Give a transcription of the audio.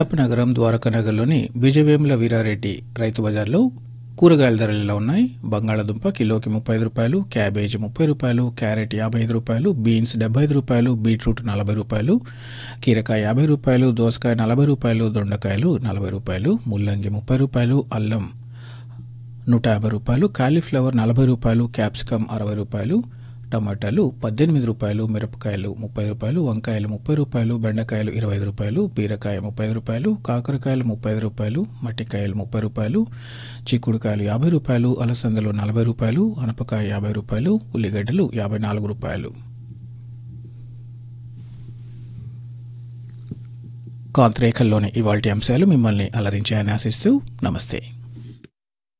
నగరం ద్వారకా నగర్లోని విజయవేముల వీరారెడ్డి రైతు బజార్లో కూరగాయల ధరలు ఎలా ఉన్నాయి బంగాళాదుంప కిలోకి ముప్పై ఐదు రూపాయలు క్యాబేజ్ ముప్పై రూపాయలు క్యారెట్ యాభై ఐదు రూపాయలు బీన్స్ డెబ్బై ఐదు రూపాయలు బీట్రూట్ నలభై రూపాయలు కీరకాయ యాభై రూపాయలు దోసకాయ నలభై రూపాయలు దొండకాయలు నలభై రూపాయలు ముల్లంగి ముప్పై రూపాయలు అల్లం నూట యాభై రూపాయలు కాలీఫ్లవర్ నలభై రూపాయలు క్యాప్సికమ్ అరవై రూపాయలు టమాటాలు పద్దెనిమిది రూపాయలు మిరపకాయలు ముప్పై రూపాయలు వంకాయలు ముప్పై రూపాయలు బెండకాయలు ఇరవై ఐదు రూపాయలు బీరకాయ ముప్పై ఐదు రూపాయలు కాకరకాయలు ముప్పై ఐదు రూపాయలు మట్టికాయలు ముప్పై రూపాయలు చిక్కుడుకాయలు యాభై రూపాయలు అలసందలు నలభై రూపాయలు అనపకాయ యాభై రూపాయలు ఉల్లిగడ్డలు యాభై నాలుగు రూపాయలు కాంతిరేఖల్లోని ఇవాల్టి అంశాలు మిమ్మల్ని అలరించాయని ఆశిస్తూ నమస్తే